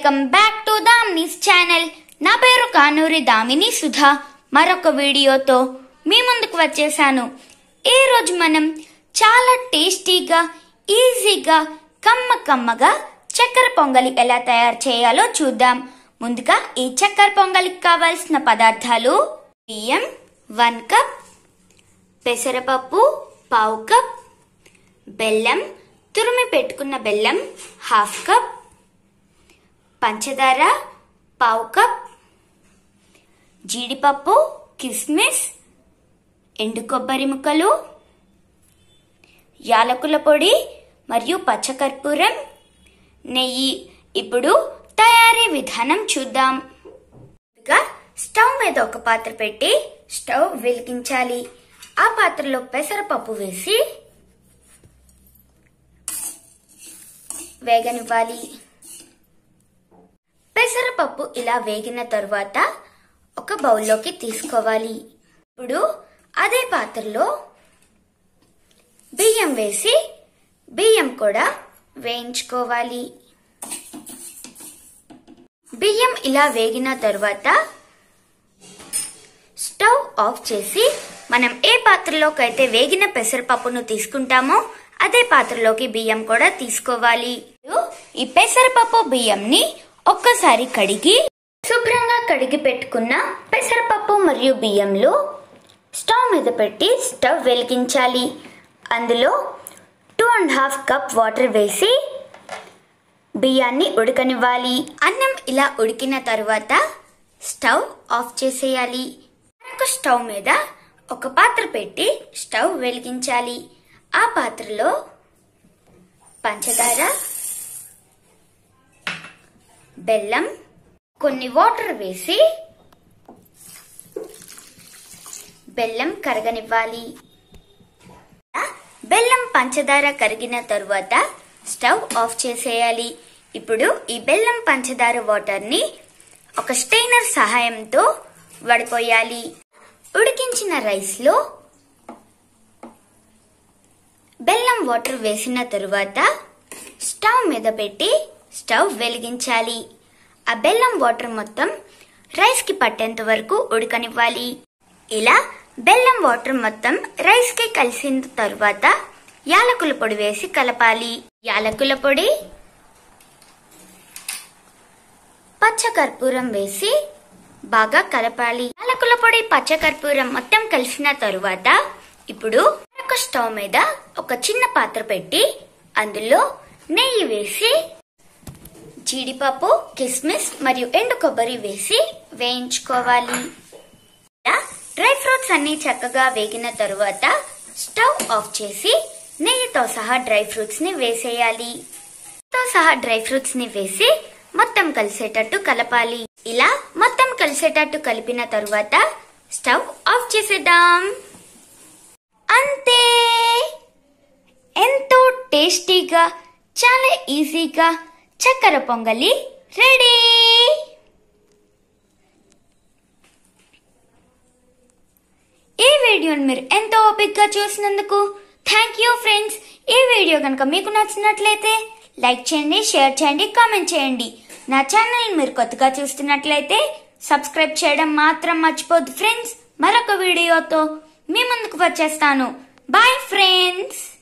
welcome back to Damini's channel నా పేరు కానూరి దామిని సుధా మరొక వీడియోతో మీ ముందుకు వచ్చేసాను ఈ రోజు మనం చాలా టేస్టీగా ఈజీగా కమ్మ కమ్మగా చక్కెర పొంగలి ఎలా తయారు చేయాలో చూద్దాం ముందుగా ఈ చక్కెర పొంగలికి కావాల్సిన పదార్థాలు బియ్యం వన్ కప్ పెసరపప్పు పావు కప్ బెల్లం తురిమి పెట్టుకున్న బెల్లం హాఫ్ కప్ పంచదార పావు కప్ జీడిపప్పు కిస్మిస్ ఎండు కొబ్బరి ముక్కలు యాలకుల పొడి మరియు పచ్చకర్పూరం నెయ్యి ఇప్పుడు తయారీ విధానం చూద్దాం ముందుగా స్టవ్ మీద ఒక పాత్ర పెట్టి స్టవ్ వెలిగించాలి ఆ పాత్రలో పెసరపప్పు వేసి వేగనివ్వాలి పెసరపప్పు ఇలా వేగిన తరువాత ఒక బౌల్లోకి తీసుకోవాలి ఇప్పుడు అదే పాత్రలో బియ్యం వేసి బియ్యం కూడా వేయించుకోవాలి బియ్యం ఇలా వేగిన తరువాత స్టవ్ ఆఫ్ చేసి మనం ఏ పాత్రలోకి అయితే వేగిన పెసరపప్పును తీసుకుంటామో అదే పాత్రలోకి బియ్యం కూడా తీసుకోవాలి ఈ పెసరపప్పు బియ్యంని ఒక్కసారి కడిగి శుభ్రంగా కడిగి పెట్టుకున్న పెసరపప్పు మరియు బియ్యంలో స్టవ్ మీద పెట్టి స్టవ్ వెలిగించాలి అందులో two and half cup water వేసి బియ్యాన్ని ఉడకనివ్వాలి అన్నం ఇలా ఉడికిన తరువాత స్టవ్ ఆఫ్ చేసేయాలి మరొక స్టవ్ మీద ఒక పాత్ర పెట్టి స్టవ్ వెలిగించాలి ఆ పాత్రలో పంచదార బెల్లం కొన్ని వాటర్ వేసి బెల్లం కరగనివ్వాలి బెల్లం పంచదార కరిగిన తరువాత స్టవ్ ఆఫ్ చేసేయాలి ఇప్పుడు ఈ బెల్లం పంచదార వాటర్ ని ఒక స్టెయినర్ సహాయంతో వడిపోయాలి ఉడికించిన రైస్ లో బెల్లం వాటర్ వేసిన తరువాత స్టవ్ మీద పెట్టి స్టవ్ వెలిగించాలి ఆ బెల్లం వాటర్ మొత్తం రైస్ కి పట్టేంత వరకు ఉడకనివ్వాలి ఇలా బెల్లం వాటర్ మొత్తం రైస్ కి కలిసిన తరువాత యాలకుల పొడి వేసి కలపాలి యాలకుల పొడి పచ్చకర్పూరం వేసి బాగా కలపాలి యాలకుల పొడి పచ్చకర్పూరం మొత్తం కలిసిన తరువాత ఇప్పుడు ఒక స్టవ్ మీద ఒక చిన్న పాత్ర పెట్టి అందులో నెయ్యి వేసి జీడిపప్పు కిస్మిస్ మరియు ఎండు కొబ్బరి వేసి వేయించుకోవాలి ఇలా డ్రై ఫ్రూట్స్ అన్ని చక్కగా వేగిన తరువాత స్టవ్ ఆఫ్ చేసి నెయ్యితో సహా డ్రై ఫ్రూట్స్ ని వేసేయాలి తో సహా డ్రై ఫ్రూట్స్ ని వేసి మొత్తం కలిసేటట్టు కలపాలి ఇలా మొత్తం కలిసేటట్టు కలిపిన తరువాత స్టవ్ ఆఫ్ చేసేద్దాం అంతే ఎంతో టేస్టీగా చాలా ఈజీగా చక్కెర పొంగలి రెడీ ఈ వీడియోని మీరు ఎంతో ఓపిక్గా చూసినందుకు థ్యాంక్ యూ ఫ్రెండ్స్ ఈ వీడియో కనుక మీకు నచ్చినట్లయితే లైక్ చేయండి షేర్ చేయండి కామెంట్ చేయండి నా ఛానల్ మీరు కొత్తగా చూస్తున్నట్లయితే సబ్స్క్రైబ్ చేయడం మాత్రం మర్చిపోద్దు ఫ్రెండ్స్ మరొక వీడియోతో మీ ముందుకు వచ్చేస్తాను బాయ్ ఫ్రెండ్స్